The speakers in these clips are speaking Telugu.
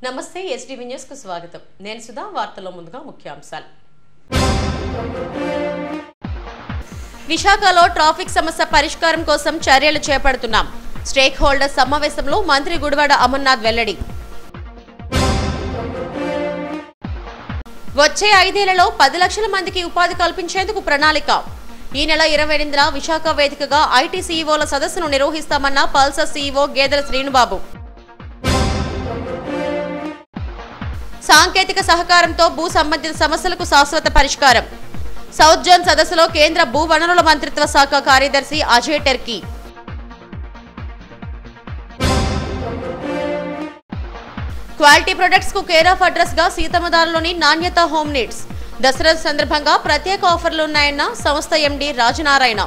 నమస్తే ఎస్టీవీ న్యూస్ కు స్వాగతం నేను సుధా వార్తల్లో ముందుగా ముఖ్యాంశాలు విశాఖలో ట్రాఫిక్ సమస్య పరిష్కారం కోసం చర్యలు చేపడుతున్నాం స్టేక్ హోల్డర్ సమావేశంలో మంత్రి గుడివాడ అమర్నాథ్ వెల్లడి వచ్చే ఐదేళ్లలో పది లక్షల మందికి ఉపాధి కల్పించేందుకు ప్రణాళిక ఈ నెల ఇరవై ఎనిమిదిన విశాఖ వేదికగా ఐటీ సీఈఓల సదస్సును నిర్వహిస్తామన్న పల్సర్ సీఈఓ గేదెల శ్రీనుబాబు సాంకేతిక సహకారంతో భూ సంబంధిత సమస్యలకు శాశ్వత పరిష్కారం సౌత్ జోన్ సదస్సులో కేంద్ర భూ వనరుల మంత్రిత్వ శాఖ కార్యదర్శి అజయ్ టెర్కీ క్వాలిటీ ప్రొడక్ట్స్ కు కేర్ ఆఫ్ అడ్రస్ గా సీతమ్మదారులోని నాణ్యత హోమ్ నీడ్స్ దసరా సందర్భంగా ప్రత్యేక ఆఫర్లు ఉన్నాయన్న సంస్థ ఎండి రాజనారాయణ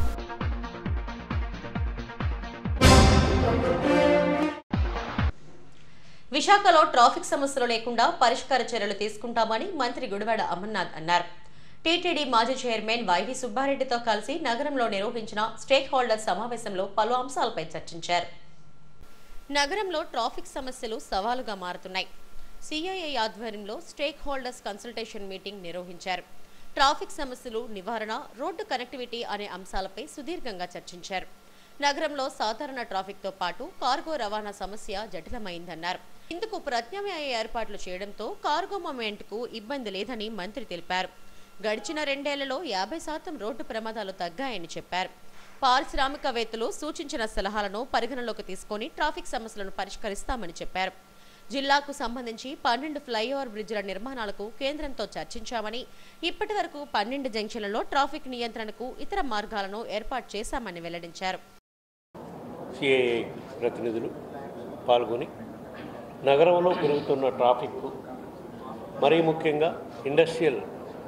విశాఖలో ట్రాఫిక్ సమస్యలు లేకుండా పరిష్కార చర్యలు తీసుకుంటామని మంత్రి గుడివాడ అమర్నాథ్ అన్నారు టీటీడీ మాజీ చైర్మన్ వైవి సుబ్బారెడ్డితో కలిసి నగరంలో నిర్వహించిన స్టేక్ హోల్డర్ సమావేశంలో పలు అంశాలపై చర్చించారు నగరంలో ట్రాఫిక్ సమస్యలు సవాలుగా మారుతున్నాయి సిఐఐ ఆధ్వర్యంలో స్టేక్ హోల్డర్స్ కన్సల్టేషన్ మీటింగ్ నిర్వహించారు ట్రాఫిక్ సమస్యలు నివారణ రోడ్డు కనెక్టివిటీ అనే అంశాలపై సుదీర్ఘంగా చర్చించారు నగరంలో సాధారణ ట్రాఫిక్తో పాటు కార్గో రవాణా సమస్య జటిలమైందన్నారు ఇందుకు ప్రత్యామ్నాయ ఏర్పాట్లు చేయడంతో కార్గో మూమెంట్కు ఇబ్బంది లేదని మంత్రి తెలిపారు గడిచిన రెండేళ్లలో యాభై శాతం రోడ్డు ప్రమాదాలు తగ్గాయని చెప్పారు పారిశ్రామికవేత్తలు సూచించిన సలహాలను పరిగణలోకి తీసుకొని ట్రాఫిక్ సమస్యలను పరిష్కరిస్తామని చెప్పారు జిల్లాకు సంబంధించి పన్నెండు ఫ్లైఓవర్ బ్రిడ్జిల నిర్మాణాలకు కేంద్రంతో చర్చించామని ఇప్పటి వరకు పన్నెండు జంక్షన్లలో ట్రాఫిక్ నియంత్రణకు ఇతర మార్గాలను ఏర్పాటు చేశామని వెల్లడించారు సిఐఐ ప్రతినిధులు పాల్గొని నగరంలో పెరుగుతున్న ట్రాఫిక్ మరీ ముఖ్యంగా ఇండస్ట్రియల్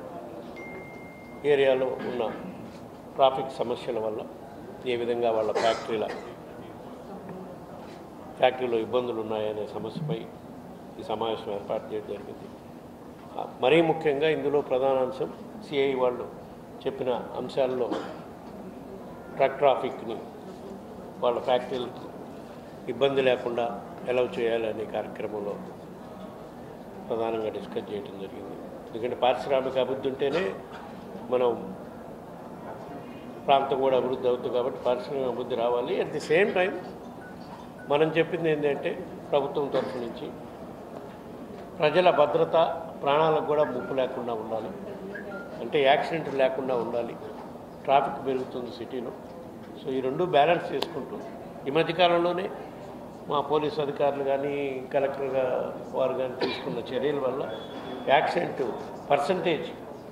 ఏరియాలో ఉన్న ట్రాఫిక్ సమస్యల వల్ల ఏ విధంగా వాళ్ళ ఫ్యాక్టరీల ఫ్యాక్టరీలో ఇబ్బందులు ఉన్నాయనే సమస్యపై ఈ సమావేశం ఏర్పాటు చేయడం జరిగింది ఆ, మరీ ముఖ్యంగా ఇందులో ప్రధాన అంశం సిఐ వాళ్ళు చెప్పిన అంశాల్లో ట్రక్ ట్రాఫిక్ని వాళ్ళ ఫ్యాక్టరీలకు ఇబ్బంది లేకుండా ఎలవ్ చేయాలనే కార్యక్రమంలో ప్రధానంగా డిస్కస్ చేయడం జరిగింది ఎందుకంటే పారిశ్రామిక అభివృద్ధి ఉంటేనే మనం ప్రాంతం కూడా అభివృద్ధి అవుతుంది కాబట్టి పారిశ్రామిక అభివృద్ధి రావాలి అట్ ది సేమ్ టైం మనం చెప్పింది ఏంటంటే ప్రభుత్వం తరఫు నుంచి ప్రజల భద్రత ప్రాణాలకు కూడా ముప్పు లేకుండా ఉండాలి అంటే యాక్సిడెంట్ లేకుండా ఉండాలి ట్రాఫిక్ పెరుగుతుంది సిటీలో సో ఈ రెండు బ్యాలెన్స్ చేసుకుంటూ ఈ మధ్యకాలంలోనే మా పోలీస్ అధికారులు కానీ కలెక్టర్ గా- వారు కానీ తీసుకున్న చర్యల వల్ల యాక్సిడెంట్ పర్సంటేజ్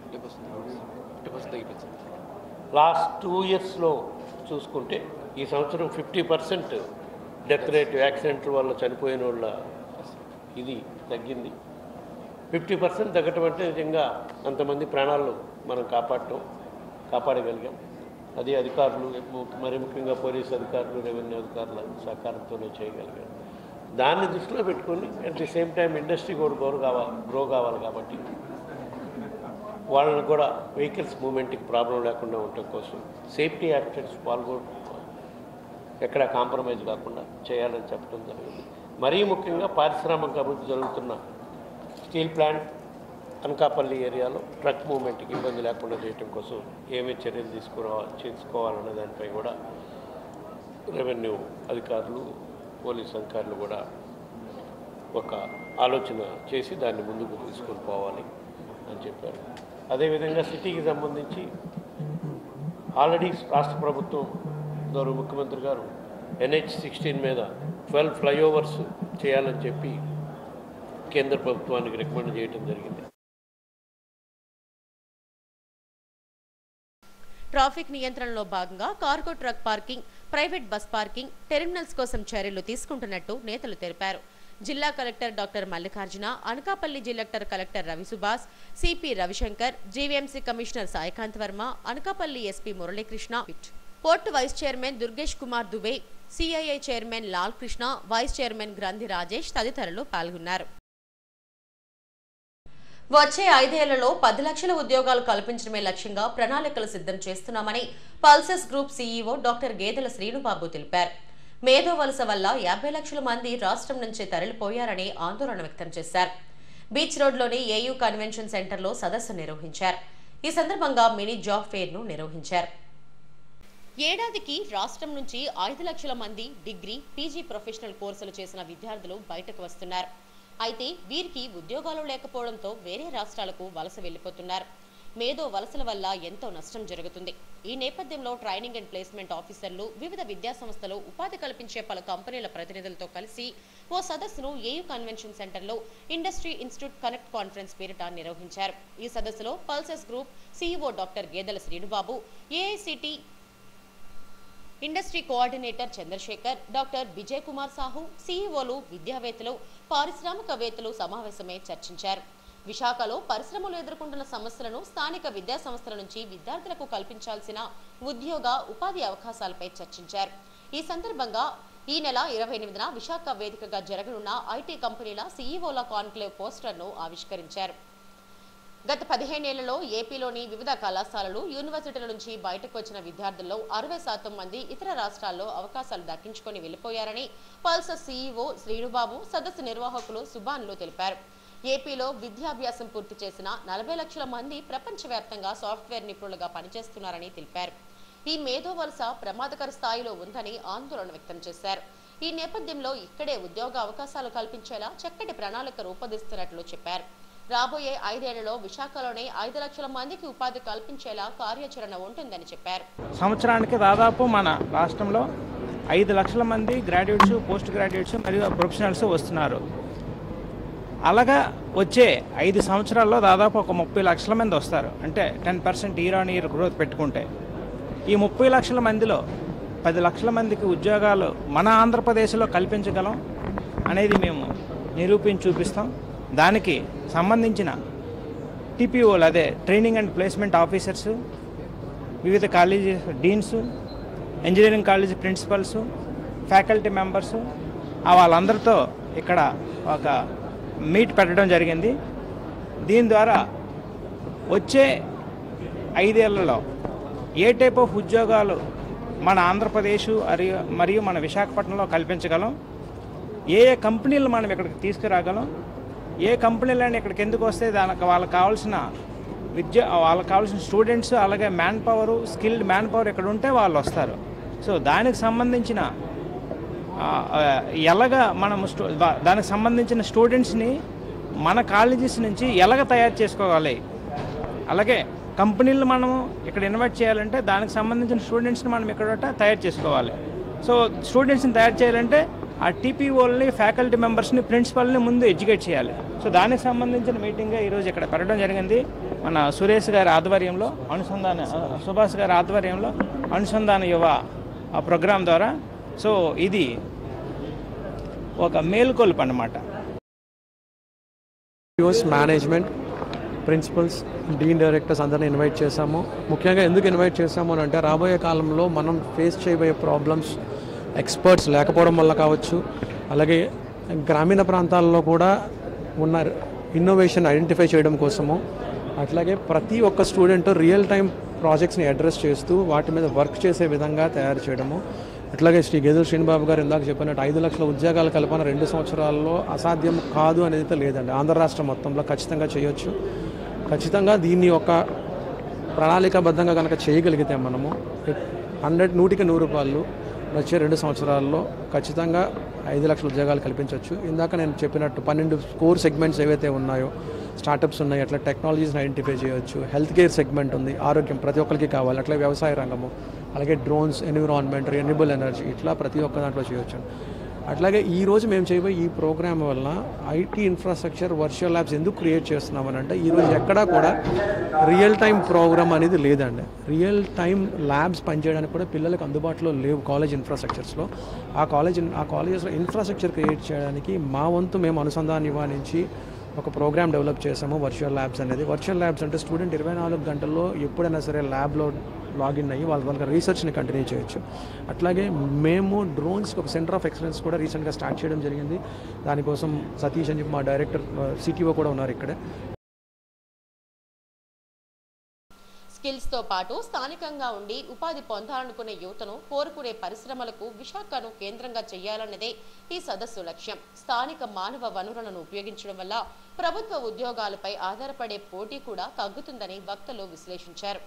లాస్ట్ టూ ఇయర్స్లో చూసుకుంటే ఈ సంవత్సరం ఫిఫ్టీ పర్సెంట్ డెత్ రేట్ యాక్సిడెంట్ల వల్ల చనిపోయిన వాళ్ళ ఇది తగ్గింది ఫిఫ్టీ పర్సెంట్ తగ్గటం అంటే నిజంగా అంతమంది ప్రాణాలు మనం కాపాడటం కాపాడగలిగాం అది అధికారులు ము- మరి ముఖ్యంగా పోలీస్ అధికారులు రెవెన్యూ అధికారుల సహకారంతోనే చేయగలిగాం దాన్ని దృష్టిలో పెట్టుకొని at the same time industry కూడా గ్రో కావాలి గ్రో కావాలి కాబట్టి వాళ్ళని కూడా వెహికల్స్ మూమెంట్కి ప్రాబ్లం లేకుండా ఉండటం కోసం సేఫ్టీ యాక్టర్స్ పాల్గొ ఎక్కడ కాంప్రమైజ్ కాకుండా చేయాలని చెప్పడం జరిగింది మరీ ముఖ్యంగా పారిశ్రామిక అభివృద్ధి జరుగుతున్న స్టీల్ ప్లాంట్ అనకాపల్లి ఏరియాలో ట్రక్ మూమెంట్కి ఇబ్బంది లేకుండా చేయడం కోసం ఏమేమి చర్యలు తీసుకురావాలి చేసుకోవాలనే దానిపై కూడా రెవెన్యూ అధికారులు పోలీస్ అధికారులు కూడా ఒక ఆలోచన చేసి దాన్ని ముందుకు తీసుకొని పోవాలి అని చెప్పారు అదేవిధంగా సిటీకి సంబంధించి ఆల్రెడీ రాష్ట్ర ప్రభుత్వం గౌరవ ముఖ్యమంత్రి గారు ఎన్హెచ్ సిక్స్టీన్ మీద ట్వెల్వ్ ఫ్లైఓవర్స్ చేయాలని చెప్పి కేంద్ర ప్రభుత్వానికి రికమెండ్ చేయడం జరిగింది ట్రాఫిక్ నియంత్రణలో భాగంగా cargo truck parking private bus parking terminals కోసం చర్యలు తీసుకుంటున్నట్టు నేతలు తెలిపారు జిల్లా కలెక్టర్ డాక్టర్ మల్లికార్జున అనకాపల్లి జిల్లా collector Ravi Subhash CP Ravishankar GVMC commissioner Saikanth Varma Anakapalli SP Muralikrishna port vice chairman Durgesh Kumar Dubey CII chairman Lal Krishna vice chairman Grandhi Rajesh తదితరులు పాల్గొన్నారు వచ్చే ఐదేళ్లలో పది లక్షల ఉద్యోగాలు కల్పించడమే లక్ష్యంగా ప్రణాళికలు సిద్ధం చేస్తున్నామని pulses group CEO doctor Gedela Srinubabu తెలిపారు మేధో వలస వల్ల యాభై లక్షల మంది రాష్ట్రం నుంచి తరలిపోయారని ఆందోళన వ్యక్తం చేశారు బీచ్ రోడ్లోని ఏయూ కన్వెన్షన్ సెంటర్లో సదస్సు నిర్వహించారు ఈ సందర్భంగా మినీ జాబ్ ఫేర్ ను నిర్వహించారు ఏడాదికి రాష్ట్రం నుంచి ఐదు లక్షల మంది డిగ్రీ పీజీ ప్రొఫెషనల్ కోర్సులు చేసిన విద్యార్థులు బయటకు వస్తున్నారు అయితే వీరికి ఉద్యోగాలు లేకపోవడంతో వేరే రాష్ట్రాలకు వలస వెళ్లిపోతున్నారు మేధో వలసల వల్ల ఎంతో నష్టం జరుగుతుంది ఈ నేపథ్యంలో ట్రైనింగ్ అండ్ ప్లేస్మెంట్ ఆఫీసర్లు వివిధ విద్యా సంస్థలు ఉపాధి కల్పించే పలు కంపెనీల ప్రతినిధులతో కలిసి ఓ సదస్సును ఏయూ కన్వెన్షన్ సెంటర్లో ఇండస్ట్రీ ఇన్స్టిట్యూట్ కనెక్ట్ కాన్ఫరెన్స్ పేరిట నిర్వహించారు ఈ సదస్సులో pulses group CEO doctor Gedela Srinubabu AICTE industry coordinator Chandrasekhar doctor Vijay Kumar Sahu సీఈఓలు విద్యావేత్తలు పారిశ్రామికవేత్తలు సమావేశమై చర్చించారు విశాఖలో పరిశ్రమలు ఎదుర్కొంటున్న సమస్యలను స్థానిక విద్యా సంస్థల నుంచి విద్యార్థులకు కల్పించాల్సిన ఉద్యోగ ఉపాధి అవకాశాలపై చర్చించారు ఈ సందర్భంగా ఈ నెల ఇరవై ఎనిమిదిన విశాఖ వేదికగా జరగనున్న ఐటీ కంపెనీల సీఈఓల కాన్క్లేవ్ పోస్టర్ను ఆవిష్కరించారు గత పదిహేనేళ్లలో ఏపీలోని వివిధ కళాశాలలు యూనివర్సిటీల నుంచి బయటకు వచ్చిన విద్యార్థుల్లో అరవై శాతం మంది ఇతర రాష్ట్రాల్లో అవకాశాలు దక్కించుకొని వెళ్లిపోయారని పల్సర్ సీఈఓ శ్రీనుబాబు సదస్సు నిర్వాహకులు సుబాన్లు తెలిపారు ఏపీలో విద్యాభ్యాసం పూర్తి చేసిన నలభై లక్షల మంది ప్రపంచవ్యాప్తంగా సాఫ్ట్వేర్ నిపుణులుగా పనిచేస్తున్నారని తెలిపారు ఈ మేధో వలస ప్రమాదకర స్థాయిలో ఉందని ఆందోళన వ్యక్తం చేశారు ఈ నేపథ్యంలో ఇక్కడే ఉద్యోగ అవకాశాలు కల్పించేలా చక్కటి ప్రణాళిక రూపొందిస్తున్నట్లు చెప్పారు రాబోయే ఐదేళ్లలో విశాఖలోనే ఐదు లక్షల మందికి ఉపాధి కల్పించేలా కార్యాచరణ ఉంటుందని చెప్పారు సంవత్సరానికి దాదాపు మన రాష్ట్రంలో ఐదు లక్షల మంది గ్రాడ్యుయేట్స్ పోస్ట్ గ్రాడ్యుయేట్స్ మరియు ప్రొఫెషనల్స్ వస్తున్నారు అలాగా వచ్చే ఐదు సంవత్సరాల్లో దాదాపు ఒక ముప్పై లక్షల మంది వస్తారు అంటే ten percent year on year growth పెట్టుకుంటే ఈ ముప్పై లక్షల మందిలో పది లక్షల మందికి ఉద్యోగాలు మన ఆంధ్రప్రదేశ్లో కల్పించగలం అనేది మేము నిరూపించి చూపిస్తాం దానికి సంబంధించిన టీపీఓలు అదే ట్రైనింగ్ అండ్ ప్లేస్మెంట్ ఆఫీసర్స్ వివిధ college deans engineering college principals faculty members వాళ్ళందరితో ఇక్కడ ఒక మీట్ పెట్టడం జరిగింది దీని ద్వారా వచ్చే ఐదేళ్లలో ఏ టైప్ ఆఫ్ ఉద్యోగాలు మన ఆంధ్రప్రదేశ్ మరియు మరియు మన విశాఖపట్నంలో కల్పించగలం ఏ ఏ కంపెనీలు మనం ఇక్కడికి తీసుకురాగలం ఏ కంపెనీలైనా ఇక్కడికి ఎందుకు వస్తే దానికి వాళ్ళకి కావాల్సిన విద్య వాళ్ళకి కావాల్సిన స్టూడెంట్స్ అలాగే manpower skilled manpower ఇక్కడ ఉంటే వాళ్ళు వస్తారు సో దానికి సంబంధించిన ఆ, ఆ, ఎలాగ మనం స్టూ దా- దానికి సంబంధించిన స్టూడెంట్స్ని మన కాలేజెస్ నుంచి ఎలాగ తయారు చేసుకోవాలి అలాగే కంపెనీలు మనం ఇక్కడ ఇన్వైట్ చేయాలంటే దానికి సంబంధించిన స్టూడెంట్స్ని మనం ఇక్కడ తయారు చేసుకోవాలి సో స్టూడెంట్స్ని తయారు చేయాలంటే ఆ టీపీఓల్ని ఫ్యాకల్టీ మెంబర్స్ని ప్రిన్సిపల్ని ముందు ఎడ్యుకేట్ చేయాలి సో దానికి సంబంధించిన మీటింగ్ ఈరోజు ఇక్కడ పెట్టడం జరిగింది మన సురేష్ గారి ఆధ్వర్యంలో అనుసంధాన ఆ, సుభాష్ గారి ఆధ్వర్యంలో అనుసంధాన యువ ఆ ప్రోగ్రాం ద్వారా సో ఇది ఒక మేల్కొల్పు అన్నమాట US management principals dean directors అందరిని ఇన్వైట్ చేశాము ముఖ్యంగా ఎందుకు ఇన్వైట్ చేశాము అని అంటే రాబోయే కాలంలో మనం ఫేస్ చేయబోయే ప్రాబ్లమ్స్ ఎక్స్పర్ట్స్ లేకపోవడం వల్ల కావచ్చు అలాగే గ్రామీణ ప్రాంతాల్లో కూడా ఉన్న ఇన్నోవేషన్ ఐడెంటిఫై చేయడం కోసము అట్లాగే ప్రతి ఒక్క స్టూడెంట్ రియల్ టైం ప్రాజెక్ట్స్ని అడ్రస్ చేస్తూ వాటి మీద వర్క్ చేసే విధంగా తయారు చేయడము అట్లాగే శ్రీ గేదెల శ్రీనిబాబు గారు ఇందాక చెప్పినట్టు ఐదు లక్షల ఉద్యోగాల కల్పన రెండు సంవత్సరాల్లో అసాధ్యం కాదు అనేది అయితే లేదండి ఆంధ్ర రాష్ట్రం మొత్తంలో ఖచ్చితంగా చేయొచ్చు ఖచ్చితంగా దీన్ని ఒక ప్రణాళికాబద్ధంగా కనుక చేయగలిగితే మనము హండ్రెడ్ నూటికి నూరు రూపాయలు వచ్చే రెండు సంవత్సరాల్లో ఖచ్చితంగా ఐదు లక్షల ఉద్యోగాలు కల్పించవచ్చు ఇందాక నేను చెప్పినట్టు పన్నెండు కోర్ సెగ్మెంట్స్ ఏవైతే ఉన్నాయో స్టార్టప్స్ ఉన్నాయి అట్లా టెక్నాలజీస్ని ఐడెంటిఫై చేయొచ్చు హెల్త్ కేర్ సెగ్మెంట్ ఉంది ఆరోగ్యం ప్రతి ఒక్కరికి కావాలి అట్లా వ్యవసాయ రంగము అలాగే డ్రోన్స్ ఎన్విరాన్మెంట్ రెన్యూబుల్ ఎనర్జీ ఇట్లా ప్రతి ఒక్క దాంట్లో చేయొచ్చు అట్లాగే ఈ రోజు మేము చేయబోయే ఈ ప్రోగ్రామ్ వల్ల ఐటీ ఇన్ఫ్రాస్ట్రక్చర్ వర్చువల్ ల్యాబ్స్ ఎందుకు క్రియేట్ చేస్తున్నామని అంటే ఈరోజు ఎక్కడా కూడా రియల్ టైం ప్రోగ్రామ్ అనేది లేదండి రియల్ టైం ల్యాబ్స్ పనిచేయడానికి కూడా పిల్లలకు అందుబాటులో లేవు కాలేజ్ ఇన్ఫ్రాస్ట్రక్చర్స్లో ఆ కాలేజ్ ఆ కాలేజెస్లో ఇన్ఫ్రాస్ట్రక్చర్ క్రియేట్ చేయడానికి మా వంతు మేము అనుసంధానం ఇవ్వనించి ఒక ప్రోగ్రామ్ డెవలప్ చేసాము వర్చువల్ ల్యాబ్స్ అనేది వర్చువల్ ల్యాబ్స్ అంటే స్టూడెంట్ ఇరవై నాలుగు గంటల్లో ఎప్పుడైనా సరే ల్యాబ్లో లాగిన్ అయ్యి వాళ్ళ వాళ్ళ రీసెర్చ్ని కంటిన్యూ చేయొచ్చు అట్లాగే మేము డ్రోన్స్కి ఒక సెంటర్ ఆఫ్ ఎక్సలెన్స్ కూడా రీసెంట్గా స్టార్ట్ చేయడం జరిగింది దానికోసం సతీష్ అని చెప్పి మా డైరెక్టర్ సిటీఓ కూడా ఉన్నారు ఇక్కడ స్కిల్స్ తో పాటు స్థానికంగా ఉండి ఉపాధి పొందాలనుకునే యువతను కోరుకునే పరిశ్రమలకు విశాఖను కేంద్రంగా చేయాలన్నదే ఈ సదస్సు లక్ష్యం స్థానిక మానవ వనరులను ఉపయోగించడం వల్ల ప్రభుత్వ ఉద్యోగాలపై ఆధారపడే పోటీ కూడా తగ్గుతుందని వక్తలు విశ్లేషించారు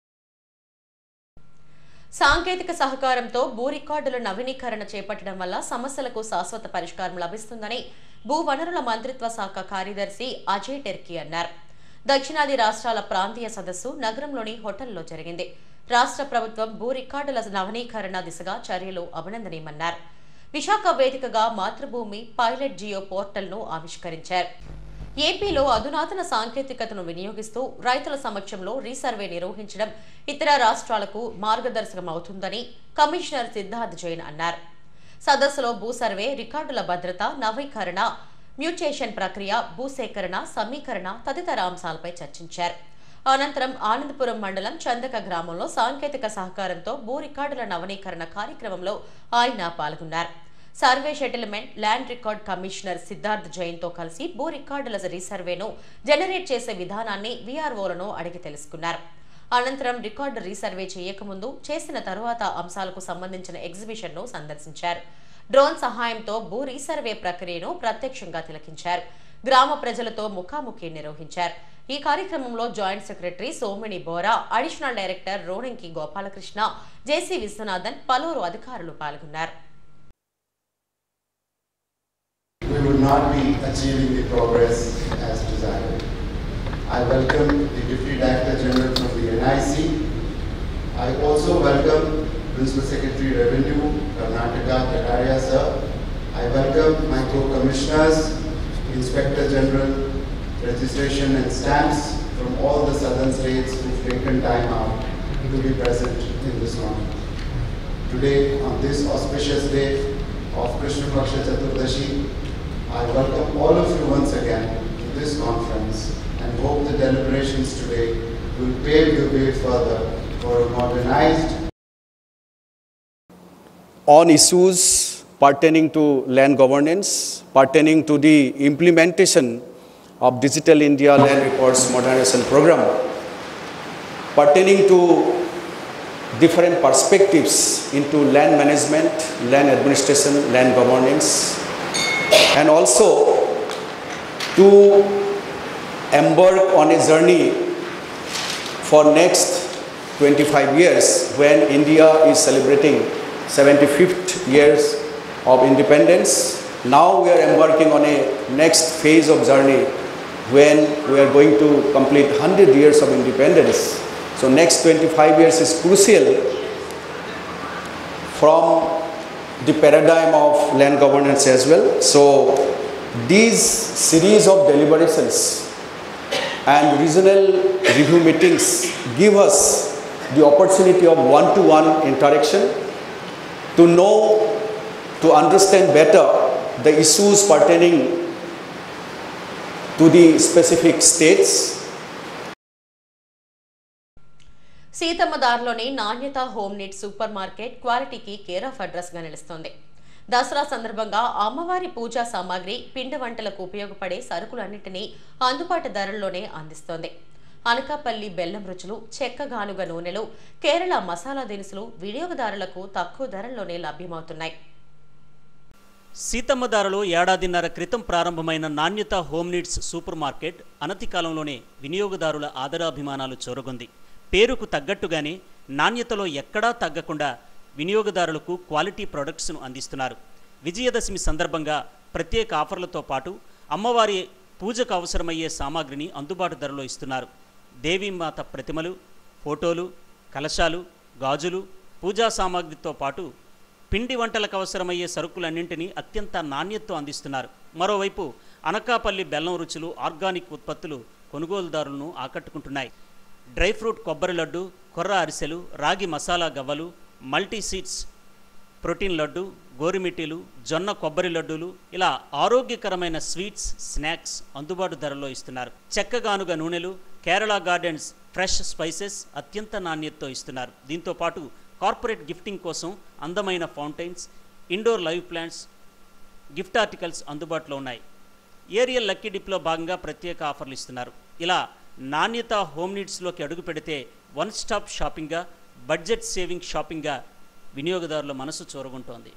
సాంకేతిక సహకారంతో భూ రికార్డుల నవీనీకరణ చేపట్టడం వల్ల సమస్యలకు శాశ్వత పరిష్కారం లభిస్తుందని భూ వనరుల మంత్రిత్వ శాఖ కార్యదర్శి అజయ్ టెర్కీ అన్నారు దక్షిణాది రాష్ట్రాల ప్రాంతీయ సదస్సు నగరంలోని హోటల్లో జరిగింది రాష్ట్ర ప్రభుత్వం భూ రికార్డుల నవనీకరణ దిశగా చర్యలు అభినందనీయమన్నారు విశాఖ వేదికగా మాతృభూమి పైలట్ జియో పోర్టల్ను ఆవిష్కరించారు ఏపీలో అధునాతన సాంకేతికతను వినియోగిస్తూ రైతుల సమక్షంలో రీసర్వే నిర్వహించడం ఇతర రాష్ట్రాలకు మార్గదర్శకం అవుతుందని కమిషనర్ సిద్ధార్థ్ జైన్ అన్నారు సదస్సులో భూ సర్వే రికార్డుల భద్రత నవీకరణ మ్యూటేషన్ ప్రక్రియ భూసేకరణ సమీకరణ తదితర అంశాలపై చర్చించారు అనంతరం ఆనందపురం మండలం చందక గ్రామంలో సాంకేతిక సహకారంతో భూ రికార్డుల నవనీకరణ కార్యక్రమంలో ఆయన పాల్గొన్నారు survey settlement land record commissioner Siddharth Jain తో కలిసి భూ రికార్డుల రీసర్వేను జనరేట్ చేసే విధానాన్ని వీఆర్ఓలను అడిగి తెలుసుకున్నారు అనంతరం రికార్డు రీసర్వే చేయకముందు చేసిన తరువాత అంశాలకు సంబంధించిన ఎగ్జిబిషన్ ను సందర్శించారు డ్రోన్ సహాయంతో భూ రీసర్వే ప్రక్రియను ప్రత్యక్షంగా తిలకించారు గ్రామ ప్రజలతో ముఖాముఖి నిర్వహించారు ఈ కార్యక్రమంలో joint secretary Somini Bora additional director Ronanki Gopalakrishna JC Viswanathan పలువురు అధికారులు పాల్గొన్నారు we would not be achieving the progress as desired. I welcome the Deputy Director General from the NIC. I also welcome Principal Secretary Revenue, Karnataka, Kataria sir. I welcome my co-commissioners, Inspector General, Registration and Stamps from all the southern states who've taken time out to be present in this one. Today, on this auspicious day of Krishna Paksha Chaturdashi, I welcome all of you once again to this conference and hope the deliberations today will pave the way further for a modernized on issues pertaining to land governance, pertaining to the implementation of Digital India Land Records Modernization Program, pertaining to different perspectives into land management, land administration, land governance, and also to embark on a journey for next 25 years when India is celebrating 75th years of independence. Now we are embarking on a next phase of journey when we are going to complete 100 years of independence. So next 25 years is crucial from the paradigm of land governance as well. So these series of deliberations and regional review meetings give us the opportunity of one-to-one interaction to know, to understand better the issues pertaining to the specific states సీతమ్మదారిలోని నాణ్యత హోమ్ నీట్ సూపర్ మార్కెట్ క్వాలిటీకి కేర్ ఆఫ్ అడ్రస్ గా నిలుస్తోంది దసరా సందర్భంగా అమ్మవారి పూజా సామాగ్రి పిండి వంటలకు ఉపయోగపడే సరుకులన్నింటినీ అందుబాటు ధరల్లోనే అందిస్తోంది అనకాపల్లి బెల్లం రుచులు చెక్క గానుగ నూనెలు కేరళ మసాలా దినుసులు వినియోగదారులకు తక్కువ ధరల్లోనే లభ్యమవుతున్నాయి సీతమ్మదారలో ఏడాదిన్నర క్రితం ప్రారంభమైన నాణ్యత హోమ్ నీడ్స్ సూపర్ మార్కెట్ అనతి కాలంలోనే వినియోగదారుల ఆదరాభిమానాలు చూరగొంది పేరుకు తగ్గట్టుగానే నాణ్యతలో ఎక్కడా తగ్గకుండా వినియోగదారులకు క్వాలిటీ ప్రొడక్ట్స్ను అందిస్తున్నారు విజయదశమి సందర్భంగా ప్రత్యేక ఆఫర్లతో పాటు అమ్మవారి పూజకు అవసరమయ్యే సామాగ్రిని అందుబాటు ధరలో ఇస్తున్నారు దేవీమాత ప్రతిమలు ఫోటోలు కలశాలు గాజులు పూజా సామాగ్రితో పాటు పిండి వంటలకు అవసరమయ్యే సరుకులన్నింటినీ అత్యంత నాణ్యతతో అందిస్తున్నారు మరోవైపు అనకాపల్లి బెల్లం రుచులు ఆర్గానిక్ ఉత్పత్తులు కొనుగోలుదారులను ఆకట్టుకుంటున్నాయి డ్రై ఫ్రూట్ కొబ్బరి లడ్డు కొర్ర అరిసెలు రాగి మసాలా గవ్వలు మల్టీ సీడ్స్ ప్రోటీన్ లడ్డు గోరుమిటీలు జొన్న కొబ్బరి లడ్డూలు ఇలా ఆరోగ్యకరమైన స్వీట్స్ స్నాక్స్ అందుబాటు ధరలో ఇస్తున్నారు చెక్కగానుగ నూనెలు కేరళ గార్డెన్స్ ఫ్రెష్ స్పైసెస్ అత్యంత నాణ్యతతో ఇస్తున్నారు దీంతో పాటు కార్పొరేట్ గిఫ్టింగ్ కోసం అందమైన fountains indoor live plants gift articles అందుబాటులో ఉన్నాయి ఏరియల్ లక్కీ డిప్లో భాగంగా ప్రత్యేక ఆఫర్లు ఇస్తున్నారు ఇలా నాణ్యత హోమ్ నీడ్స్లోకి అడుగు పెడితే వన్ స్టాప్ షాపింగ్గా బడ్జెట్ సేవింగ్ షాపింగ్గా వినియోగదారుల మనసు చూరగుంటోంది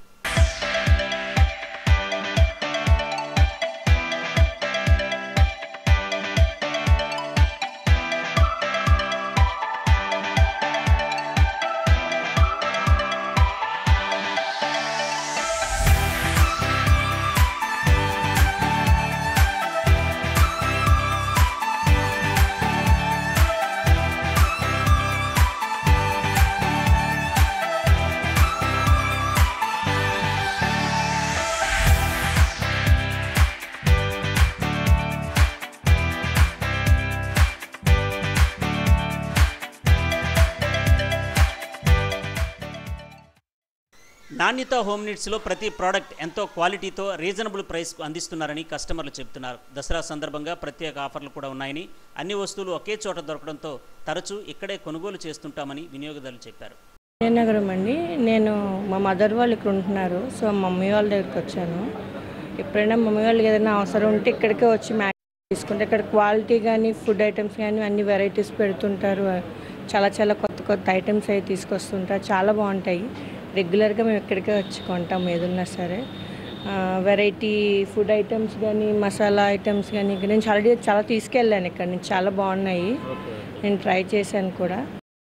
నాణ్యత హోమ్ నీడ్స్లో ప్రతి ప్రోడక్ట్ ఎంతో క్వాలిటీతో రీజనబుల్ ప్రైస్కు అందిస్తున్నారని కస్టమర్లు చెబుతున్నారు దసరా సందర్భంగా ప్రత్యేక ఆఫర్లు కూడా ఉన్నాయని అన్ని వస్తువులు ఒకే చోట దొరకడంతో తరచూ ఇక్కడే కొనుగోలు చేస్తుంటామని వినియోగదారులు చెప్పారు విజయనగరం అండి నేను మా మదర్ వాళ్ళు ఇక్కడ ఉంటున్నారు సో మమ్మీ వాళ్ళ దగ్గరికి వచ్చాను ఎప్పుడైనా మమ్మీ వాళ్ళకి ఏదైనా అవసరం ఉంటే ఇక్కడికే వచ్చి మ్యాచ్ తీసుకుంటే ఇక్కడ క్వాలిటీ కానీ ఫుడ్ ఐటమ్స్ కానీ అన్ని వెరైటీస్ పెడుతుంటారు చాలా చాలా కొత్త కొత్త ఐటమ్స్ అవి తీసుకొస్తుంటారు చాలా బాగుంటాయి రెగ్యులర్గా మేము ఇక్కడికే వచ్చి కొంటాం ఏదున్నా సరే వెరైటీ ఫుడ్ ఐటమ్స్ కానీ మసాలా ఐటమ్స్ కానీ ఇక్కడ నుంచి ఆల్రెడీ చాలా తీసుకెళ్ళాను ఇక్కడ నుంచి చాలా బాగున్నాయి నేను ట్రై చేశాను కూడా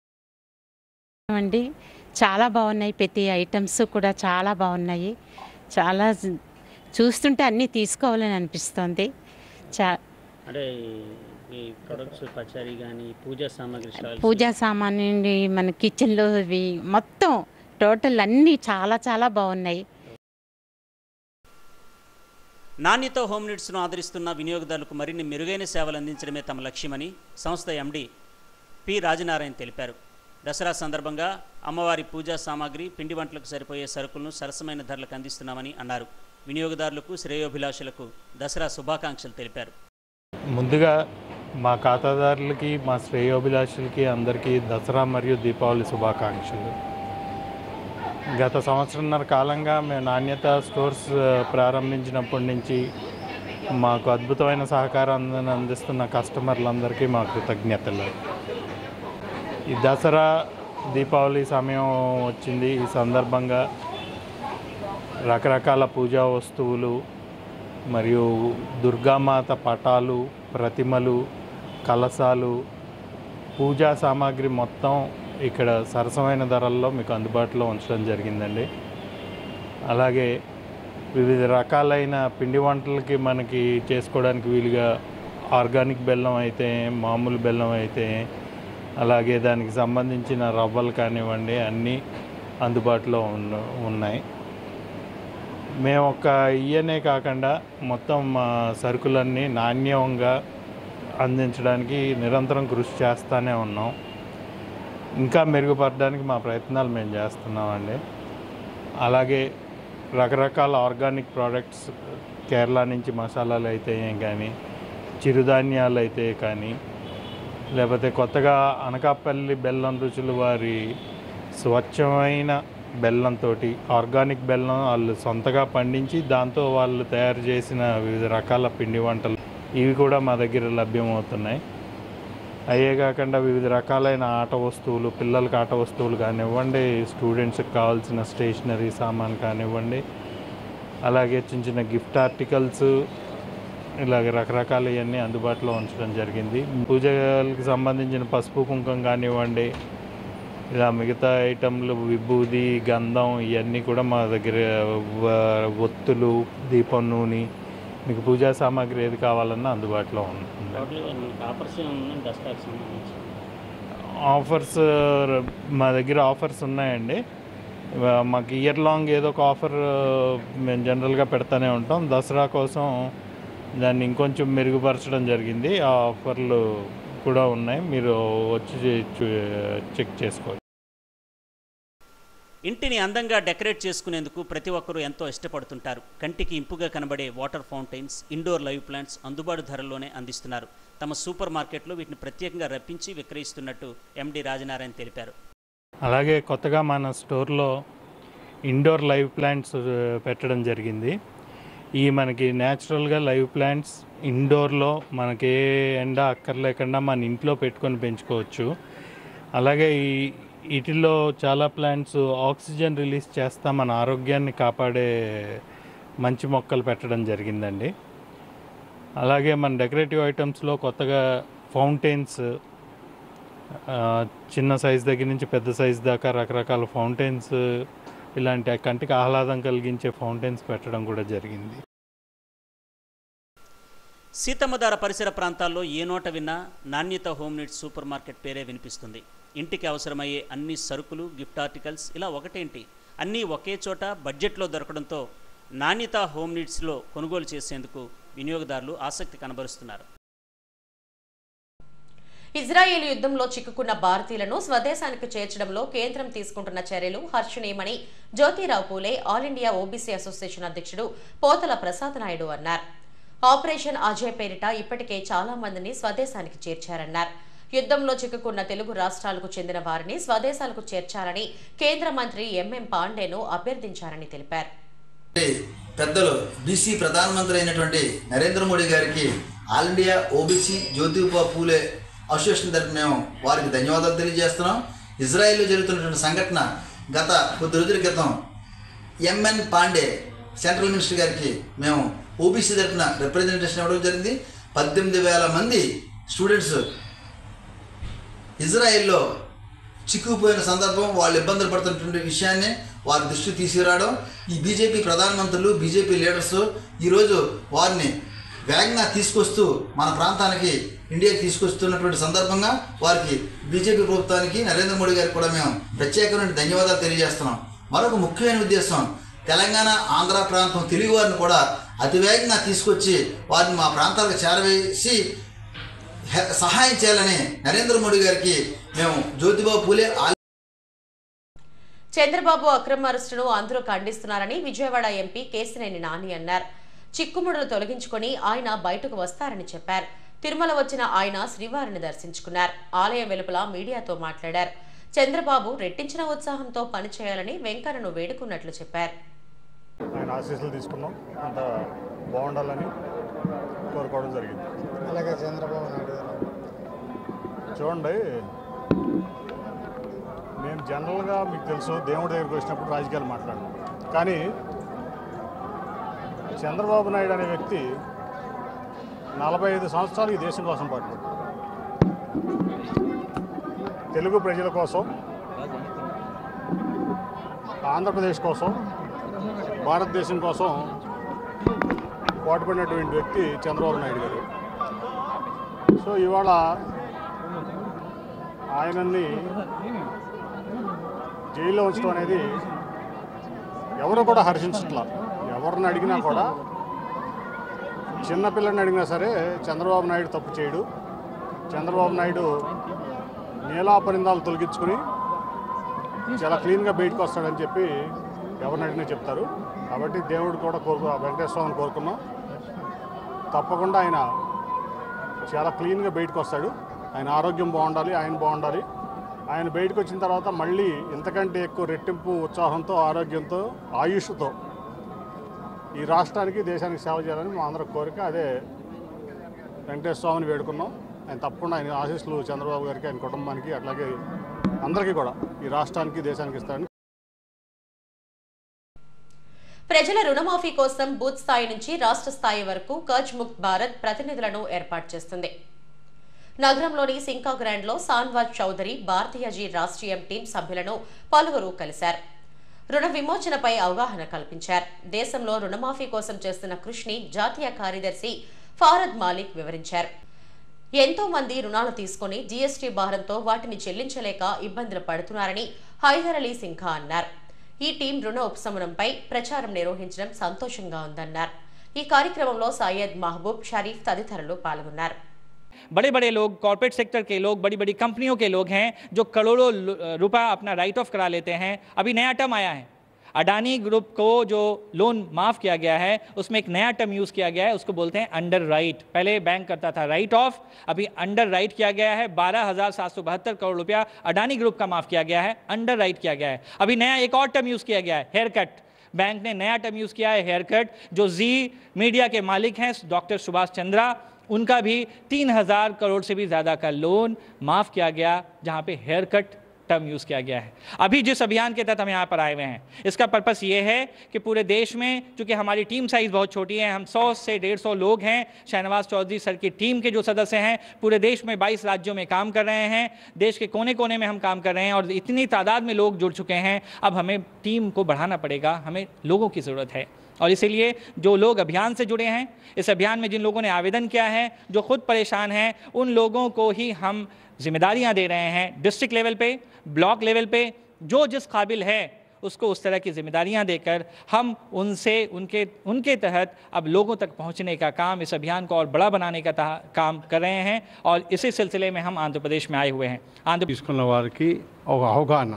అండి చాలా బాగున్నాయి ప్రతి ఐటమ్స్ కూడా చాలా బాగున్నాయి చాలా జ- చూస్తుంటే అన్నీ తీసుకోవాలని అనిపిస్తుంది చా అంటే ఈ ప్రొడక్ట్స్ పచారీ కానీ పూజా సామాగ్రి స్టాల్స్ పూజా సామాన్లు నుండి మన కిచెన్లో ఇవి మొత్తం టోటల్ అన్నీ చాలా చాలా బాగున్నాయి నాణ్యత హోమ్ నీడ్స్ను ఆదరిస్తున్న వినియోగదారులకు మరిన్ని మెరుగైన సేవలు అందించడమే తమ లక్ష్యమని సంస్థ ఎండి పి రాజనారాయణ తెలిపారు దసరా సందర్భంగా అమ్మవారి పూజా సామాగ్రి పిండి వంటలకు సరిపోయే సరుకులను సరసమైన ధరలకు అందిస్తున్నామని అన్నారు వినియోగదారులకు శ్రేయోభిలాషులకు దసరా శుభాకాంక్షలు తెలిపారు ముందుగా మా ఖాతాదారులకి మా శ్రేయోభిలాషులకి అందరికీ దసరా మరియు దీపావళి శుభాకాంక్షలు గత సంవత్సరంన్నర కాలంగా మేము నాణ్యత స్టోర్స్ ఆ, ప్రారంభించినప్పటి నుంచి మాకు అద్భుతమైన సహకారం అంద- అందిస్తున్న కస్టమర్లందరికీ మా కృతజ్ఞతలు ఈ దసరా దీపావళి సమయం వచ్చింది ఈ సందర్భంగా రకరకాల పూజా వస్తువులు మరియు దుర్గామాత పటాలు ప్రతిమలు కలశాలు పూజా సామాగ్రి మొత్తం ఇక్కడ సరసమైన ధరల్లో మీకు అందుబాటులో ఉంచడం జరిగిందండి అలాగే వివిధ రకాలైన పిండి వంటలకి మనకి చేసుకోవడానికి వీలుగా ఆర్గానిక్ బెల్లం అయితే మామూలు బెల్లం అయితే అలాగే దానికి సంబంధించిన రవ్వలు కానివ్వండి అన్నీ అందుబాటులో ఉన్న ఉన్నాయి మేము ఒక ఇయనే కాకుండా మొత్తం మా సరుకులన్నీ నాణ్యంగా అందించడానికి నిరంతరం కృషి చేస్తూనే ఉన్నాం ఇంకా మెరుగుపడడానికి మా ప్రయత్నాలు మేము చేస్తున్నామండి అలాగే రకరకాల ఆర్గానిక్ ప్రోడక్ట్స్ కేరళ నుంచి మసాలాలు అయితే ఏం కానీ చిరుధాన్యాలు అయితే కానీ లేకపోతే కొత్తగా అనకాపల్లి బెల్లం రుచులు వారి స్వచ్ఛమైన బెల్లంతో ఆర్గానిక్ బెల్లం వాళ్ళు సొంతగా పండించి దాంతో వాళ్ళు తయారు చేసిన వివిధ రకాల పిండి వంటలు ఇవి కూడా మా దగ్గర లభ్యమవుతున్నాయి అయ్యే కాకుండా వివిధ రకాలైన ఆట వస్తువులు పిల్లలకి ఆట వస్తువులు కానివ్వండి స్టూడెంట్స్కి కావాల్సిన స్టేషనరీ సామాన్ కానివ్వండి అలాగే చిన్న చిన్న గిఫ్ట్ ఆర్టికల్స్ ఇలాగ రకరకాల ఇవన్నీ అందుబాటులో ఉంచడం జరిగింది పూజలకు సంబంధించిన పసుపు కుంకుమ కానివ్వండి ఇలా మిగతా ఐటమ్లు విభూది గంధం ఇవన్నీ కూడా మా దగ్గర వ- ఒత్తులు దీపం నూనె మీకు పూజా సామాగ్రి ఏది కావాలన్నా అందుబాటులో ఉంటుంది టోటల్గా మీకు ఆఫర్స్ ఏమన్నా దసరాకి సంబంధించి ఆఫర్స్ మా దగ్గర ఆఫర్స్ ఉన్నాయండి ఇవ- మాకు ఇయర్ లాంగ్ ఏదో ఒక ఆఫర్ మేము జనరల్గా పెడతానే ఉంటాం దసరా కోసం దాన్ని ఇంకొంచెం మెరుగుపరచడం జరిగింది ఆ ఆఫర్లు కూడా ఉన్నాయి మీరు వచ్చి చూ- చెక్ చేసుకోవచ్చు ఇంటిని అందంగా డెకరేట్ చేసుకునేందుకు ప్రతి ఒక్కరూ ఎంతో ఇష్టపడుతుంటారు కంటికి ఇంపుగా కనబడే water fountains indoor live plants అందుబాటు ధరల్లోనే అందిస్తున్నారు తమ సూపర్ మార్కెట్లో వీటిని ప్రత్యేకంగా రప్పించి విక్రయిస్తున్నట్టు ఎండి రాజనారాయణ తెలిపారు అలాగే కొత్తగా మన స్టోర్లో ఇండోర్ లైవ్ ప్లాంట్స్ ఆ, పెట్టడం జరిగింది ఈ మనకి న్యాచురల్గా లైవ్ ప్లాంట్స్ ఇండోర్లో మనకి ఏ ఎండ అక్కర్లేకుండా మన ఇంట్లో పెట్టుకొని పెంచుకోవచ్చు అలాగే ఈ వీటిల్లో చాలా ప్లాంట్స్ ఆక్సిజన్ రిలీజ్ చేస్తా మన ఆరోగ్యాన్ని కాపాడే మంచి మొక్కలు పెట్టడం జరిగిందండి అలాగే మన డెకరేటివ్ ఐటమ్స్లో కొత్తగా ఫౌంటైన్స్ చిన్న సైజ్ దగ్గర నుంచి పెద్ద సైజ్ దాకా రకరకాల ఫౌంటైన్స్ ఇలాంటి కంటికి ఆహ్లాదం కలిగించే ఫౌంటైన్స్ పెట్టడం కూడా జరిగింది సీతమ్మధార పరిసర ప్రాంతాల్లో ఏ నోట విన్నా నాణ్యత హోమ్ నీడ్స్ సూపర్ మార్కెట్ పేరే వినిపిస్తుంది ఇంటికి అవసరమయ్యే అన్ని సరుకులు గిఫ్ట్ ఆర్టికల్స్ ఇలా ఒకటేంటి అన్నీ ఒకే చోట బడ్జెట్లో దొరకడంతో నాణ్యత హోమ్ నీడ్స్లో కొనుగోలు చేసేందుకు వినియోగదారులు ఆసక్తి కనబరుస్తున్నారు ఇజ్రాయెల్ యుద్ధంలో చిక్కుకున్న భారతీయులను స్వదేశానికి చేర్చడంలో కేంద్రం తీసుకుంటున్న చర్యలు హర్షణీయమని Jyotirao Phule all India OBC association అధ్యక్షుడు పోతల ప్రసాద్ నాయుడు అన్నారు ఆపరేషన్ అజయ్ పేరిట ఇప్పటికే చాలా మందిని స్వదేశానికి చేర్చారన్నారు యుద్ధంలో చిక్కుకున్న తెలుగు రాష్ట్రాలకు చెందిన వారిని స్వదేశాలకు చేర్చాలని కేంద్ర మంత్రి ఎంఎం పాండేను అభ్యర్థించారని తెలిపారు పెద్దలు బీసీ ప్రధానమంత్రి అయినటువంటి నరేంద్ర మోడీ గారికి all India OBC Jyotiba Phule association తరఫున మేము వారికి ధన్యవాదాలు తెలియజేస్తున్నాం ఇజ్రాయెల్లో జరుగుతున్నటువంటి సంఘటన గత కొద్ది రోజుల క్రితం ఎంఎన్ పాండే సెంట్రల్ మినిస్టర్ గారికి మేము ఓబీసీ తరఫున రిప్రజెంటేషన్ ఇవ్వడం జరిగింది పద్దెనిమిది వేల మంది స్టూడెంట్స్ ఇజ్రాయెల్లో చిక్కుకుపోయిన సందర్భం వాళ్ళు ఇబ్బందులు పడుతున్నటువంటి విషయాన్ని వారి దృష్టికి తీసుకురావడం ఈ బీజేపీ ప్రధానమంత్రులు బీజేపీ లీడర్స్ ఈరోజు వారిని వేగంగా తీసుకొస్తూ మన ప్రాంతానికి ఇండియాకి తీసుకొస్తున్నటువంటి సందర్భంగా వారికి బీజేపీ ప్రభుత్వానికి నరేంద్ర మోడీ గారికి కూడా మేము ప్రత్యేకమైన ధన్యవాదాలు తెలియజేస్తున్నాం మరొక ముఖ్యమైన ఉద్దేశం తెలంగాణ ఆంధ్ర ప్రాంతం తెలుగు వారిని కూడా అతివేగంగా తీసుకొచ్చి వారిని మా ప్రాంతాలకు చేరవేసి హె- సహాయం చేయాలని నరేంద్ర మోడీ గారికి మేము జ్యోతిబాబు పూలే ఆల్ చంద్రబాబు అక్రమ అరెస్టును అందరూ ఖండిస్తున్నారని విజయవాడ ఎంపీ కేసినేని నాని అన్నారు చిక్కుముడులు తొలగించుకొని ఆయన బయటకు వస్తారని చెప్పారు తిరుమల వచ్చిన ఆయన శ్రీవారిని దర్శించుకున్నారు ఆలయం వెలుపల మీడియాతో మాట్లాడారు చంద్రబాబు రెట్టించిన ఉత్సాహంతో పనిచేయాలని వెంకన్నను వేడుకున్నట్లు చెప్పారు ఆయన ఆశీస్సులు తీసుకున్నాం అంత బాగుండాలని కోరుకోవడం జరిగింది అలాగే చంద్రబాబు నాయుడు గారు చూడండి నేను జనరల్గా మీకు తెలుసు దేవుడి దగ్గరికి వచ్చినప్పుడు రాజకీయాలు మాట్లాడను కానీ చంద్రబాబు నాయుడు అనే వ్యక్తి నలభై ఐదు సంవత్సరాలు ఈ దేశం కోసం పాటుపడ్డాడు తెలుగు ప్రజల కోసం ఆంధ్రప్రదేశ్ కోసం భారతదేశం కోసం పాటుపడినటువంటి వ్యక్తి చంద్రబాబు నాయుడు గారు సో ఇవాళ ఆయనని జైల్లో ఉంచడం అనేది ఎవరు కూడా హర్షించట్లా ఎవరిని అడిగినా కూడా చిన్నపిల్లని అడిగినా సరే చంద్రబాబు నాయుడు తప్పు చేయడు చంద్రబాబు నాయుడు నీలాపరిందాలు తొలగించుకుని చాలా క్లీన్గా బయటకు వస్తాడని చెప్పి ఎవరిని అడిగినా చెప్తారు కాబట్టి దేవుడు కూడా కోరుకు వెంకటేశ్వర స్వామిని కోరుకున్నాం తప్పకుండా ఆయన చాలా క్లీన్గా బయటకు వస్తాడు ఆయన ఆరోగ్యం బాగుండాలి ఆయన బాగుండాలి ఆయన బయటకు వచ్చిన తర్వాత మళ్ళీ ఇంతకంటే ఎక్కువ రెట్టింపు ఉత్సాహంతో ఆరోగ్యంతో ఆయుష్తో ఈ రాష్ట్రానికి దేశానికి సేవ చేయాలని మా అందరి కోరిక అదే వెంకటేశ్వర స్వామిని వేడుకున్నాం ఆయన తప్పకుండా ఆయన ఆశీస్సులు చంద్రబాబు గారికి ఆయన కుటుంబానికి అట్లాగే అందరికీ కూడా ఈ రాష్ట్రానికి దేశానికి ఇస్తారని ప్రజల రుణమాఫీ కోసం బూత్ స్థాయి నుంచి రాష్ట్ర స్థాయి వరకు కచ్ ముక్త్ భారత్ ప్రతినిధులను ఏర్పాటు చేస్తుంది నగరంలోని సింకా గ్రాండ్ లో సాన్వాజ్ చౌదరి భారతీయజీ రాష్ట్రీయం టీం సభ్యులను పలువురు కలిశారు రుణ విమోచనపై అవగాహన కల్పించారు దేశంలో రుణమాఫీ కోసం చేస్తున్న కృషిని జాతీయ కార్యదర్శి ఫారద్ మాలిక్ వివరించారు ఎంతో మంది రుణాలు తీసుకుని జీఎస్టీ భారంతో వాటిని చెల్లించలేక ఇబ్బందులు పడుతున్నారని హైదర్ అలీ సింఘా అన్నారు ఈ టీం రుణ ఉపశమనంపై ప్రచారం నిర్వహించడం సంతోషంగా ఉందన్నారు ఈ కార్యక్రమంలో సయ్యద్ మహబూబ్ షరీఫ్ తదితరులు పాల్గొన్నారు बड़े बड़े लोग कॉर्पोरेट सेक्टर के लोग बड़ी बड़ी कंपनियों के लोग हैं जो करोड़ों लु- रुपया अपना राइट ऑफ करा लेते हैं अभी नया टर्म आया है अडानी ग्रुप को जो लोन माफ़ किया गया है उसमें एक नया टर्म यूज़ किया गया है उसको बोलते हैं अंडर राइट पहले बैंक करता था राइट ऑफ अभी अंडर राइट किया गया है बारह हज़ार सात सौ बहत्तर करोड़ रुपया अडानी ग्रुप का माफ़ किया गया है अंडर राइट किया गया है अभी नया एक और टर्म यूज़ किया गया है हेयर कट बैंक ने नया टर्म यूज़ किया है हेयर कट जो जी मीडिया के मालिक हैं डॉक्टर सुभाष चंद्रा उनका भी तीन हज़ार करोड़ से भी ज़्यादा का लोन माफ़ किया गया जहाँ पे हेयर कट टर्म यूज़ किया गया है अभी जिस अभियान के तहत हम यहाँ पर आए हुए हैं इसका पर्पस ये है कि पूरे देश में चूंकि हमारी टीम साइज़ बहुत छोटी है हम 100 से 150 लोग हैं शहनवाज चौधरी सर की टीम के जो सदस्य हैं पूरे देश में 22 राज्यों में काम कर रहे हैं देश के कोने कोने में हम काम कर रहे हैं और इतनी तादाद में लोग जुड़ चुके हैं अब हमें टीम को बढ़ाना पड़ेगा हमें लोगों की ज़रूरत है और इसीलिए जो लोग अभियान से जुड़े हैं इस अभियान में जिन लोगों ने आवेदन किया है जो खुद परेशान हैं उन लोगों को ही हम जिम्मेदारियां दे रहे हैं डिस्ट्रिक्ट लेवल पे ब्लॉक लेवल पे जो जिस काबिल है उसको उस तरह की जिम्मेदारियां देकर हम उनसे उनके उनके तहत अब लोगों तक पहुंचने का काम इस अभियान को और बड़ा बनाने का ता- काम कर रहे हैं और इसी सिलसिले में हम आंध्र प्रदेश में आए हुए हैं आंध्र తీసుకున్న వారికి ఒక అవగాహన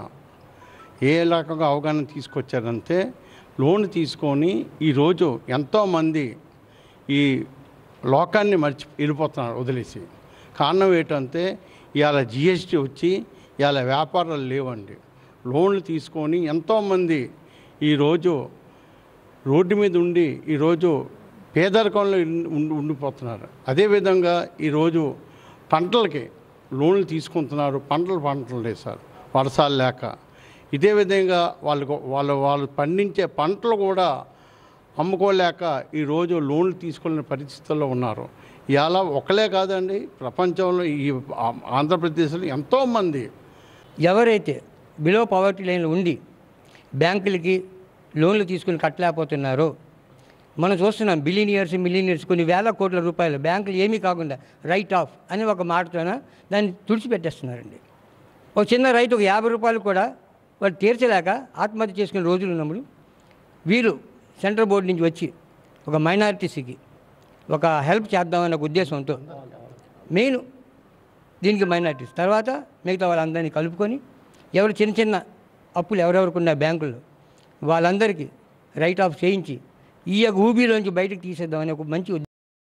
ఏ రకంగా అవగాహన తీసుకొచ్చారంటే లోన్ తీసుకొని ఈరోజు ఎంతోమంది ఈ లోకాన్ని మర్చి వెళ్ళిపోతున్నారు వదిలేసి కారణం ఏంటంటే ఇవాళ జిఎస్టీ వచ్చి ఇవాళ వ్యాపారాలు లేవండి లోన్లు తీసుకొని ఎంతోమంది ఈరోజు రోడ్డు మీద ఉండి ఈరోజు పేదరికంలో ఉండి ఉండిపోతున్నారు అదేవిధంగా ఈరోజు పంటలకి లోన్లు తీసుకుంటున్నారు పంటలు పంటలు లేదు సార్ వర్షాలు లేక ఇదే విధంగా వాళ్ళకు వాళ్ళు వాళ్ళు పండించే పంటలు కూడా అమ్ముకోలేక ఈరోజు లోన్లు తీసుకునే పరిస్థితుల్లో ఉన్నారు ఇవాళ ఒకలే కాదండి ప్రపంచంలో ఈ ఆ- ఆంధ్రప్రదేశ్లో ఎంతోమంది ఎవరైతే బిలో పవర్టీ లైన్లో ఉండి బ్యాంకులకి లోన్లు తీసుకుని కట్టలేకపోతున్నారో మనం చూస్తున్నాం బిలినియర్స్ మిలినియర్స్ కొన్ని వేల కోట్ల రూపాయలు బ్యాంకులు ఏమీ కాకుండా రైట్ ఆఫ్ అని ఒక మాటతోన దాన్ని తుడిచిపెట్టేస్తున్నారండి ఒక చిన్న రైతు ఒక యాభై రూపాయలు కూడా వాళ్ళు తీర్చలేక ఆత్మహత్య చేసుకునే రోజులు ఉన్నప్పుడు వీరు సెంట్రల్ బోర్డు నుంచి వచ్చి ఒక మైనారిటీస్కి ఒక హెల్ప్ చేద్దామన్న ఒక ఉద్దేశంతో మెయిన్ దీనికి మైనారిటీస్ తర్వాత మిగతా వాళ్ళందరినీ కలుపుకొని ఎవరు చిన్న చిన్న అప్పులు ఎవరెవరికి ఉన్న బ్యాంకుల్లో వాళ్ళందరికీ రైట్ ఆఫ్ చేయించి ఈ యొక్క ఊబీలోంచి బయటకు తీసేద్దామని ఒక మంచి ఉద్దేశం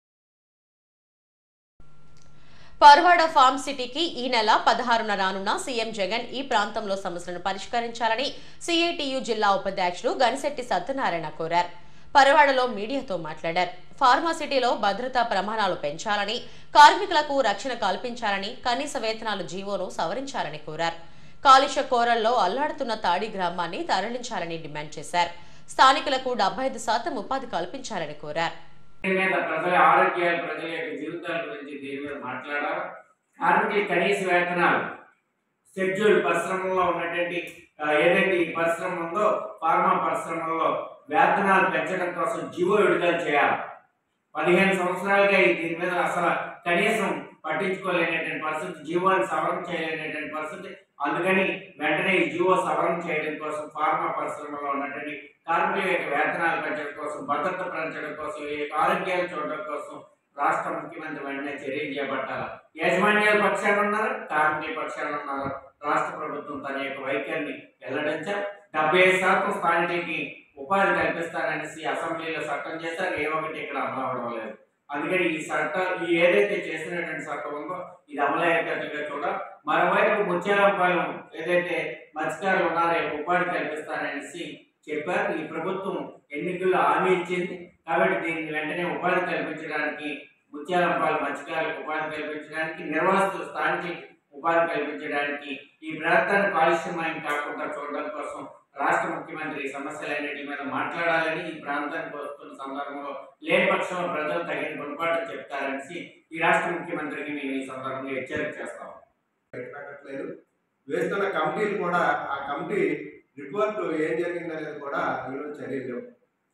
పర్వాడ ఫార్మ్ సిటీకి ఈ నెల పదహారున రానున్న సీఎం జగన్ ఈ ప్రాంతంలో సమస్యలను పరిష్కరించాలని సిఐటియు జిల్లా ఉపాధ్యక్షులు గనిశెట్టి సత్యనారాయణ కోరారు పరవాడలో మీడియాతో మాట్లాడారు ఫార్మాసిటీలో భద్రతా ప్రమాణాలు పెంచాలని కార్మికులకు రక్షణ కల్పించాలని కనీస వేతనాలు జీవోను సవరించాలని కోరారు కాలుష్య కోరల్లో అల్లాడుతున్న తాడి గ్రామాన్ని తరలించాలని డిమాండ్ చేశారు స్థానికులకు డెబ్బై ఐదు శాతం ఉపాధి కల్పించాలని కోరారు దీని మీద ప్రజల ఆరోగ్యాలు ప్రజల యొక్క జీవితాల గురించి దీని మీద మాట్లాడారు కార్మికుల కనీస వేతనాలు షెడ్యూల్ పరిశ్రమల్లో ఉన్నటువంటి ఆ, ఏదైతే ఈ పరిశ్రమ ఉందో ఫార్మా పరిశ్రమల్లో వేతనాలు పెంచడం కోసం జీవో విడుదల చేయాలి పదిహేను సంవత్సరాలుగా ఈ దీని మీద అసలు కనీసం పట్టించుకోలేనటువంటి పరిస్థితి జీవోని సవరణ చేయలేనటువంటి పరిస్థితి అందుకని వెంటనే ఈ జీవో సవరణ చేయడం కోసం ఫార్మా పరిశ్రమలో ఉన్నటువంటి కార్మికుల యొక్క వేతనాలు పెంచడం కోసం భద్రత పెంచడం కోసం ఈ యొక్క ఆరోగ్యాలు చూడడం కోసం రాష్ట్ర ముఖ్యమంత్రి వెంటనే చర్యలు చేపట్టాలి యాజమాన్యాల పక్షాన ఉన్నారు కార్మికుల పక్షాన ఉన్నారు రాష్ట్ర ప్రభుత్వం తన యొక్క వైఖరిని వెల్లడించారు డెబ్బై ఐదు శాతం స్థానికులకి ఉపాధి కల్పిస్తారనేసి అసెంబ్లీలో చట్టం చేశారు ఏ ఒకటి ఇక్కడ అమలు అవ్వడం లేదు అందుకని ఈ చట్టం ఈ ఏదైతే చేసినటువంటి చట్టం ఉందో ఇది అమలయ్యేటట్టుగా చూడ మరోవైపు ముత్యాలంపాలెం ఏదైతే మత్స్యకారులు ఉన్నారో ఈ ఉపాధి కల్పిస్తారనేసి చెప్పారు ఈ ప్రభుత్వం ఎన్నికల్లో హామీ ఇచ్చింది కాబట్టి దీన్ని వెంటనే ఉపాధి కల్పించడానికి ముత్యాలంపాలెం మత్స్యకారులకు ఉపాధి కల్పించడానికి నిర్వాసితుల స్థానికులకు ఉపాధి కల్పించడానికి ఈ ప్రాంతాన్ని కాలుష్యమయం కాకుండా చూడడం కోసం రాష్ట్ర ముఖ్యమంత్రి ఈ సమస్యలన్నిటి మీద మాట్లాడాలని ఈ ప్రాంతానికి వస్తున్న సందర్భంలో లేని పక్షంలో ప్రజలు తగిన గుణపాఠం చెప్తారనేసి ఈ రాష్ట్ర ముఖ్యమంత్రికి మేము ఈ సందర్భంగా హెచ్చరిక చేస్తాం పెట్టట్లేదు వేస్తున్న కమిటీలు కూడా ఆ కమిటీ రిపోర్ట్ ఏం జరిగిందనేది కూడా ఈరోజు చర్యలు లేవు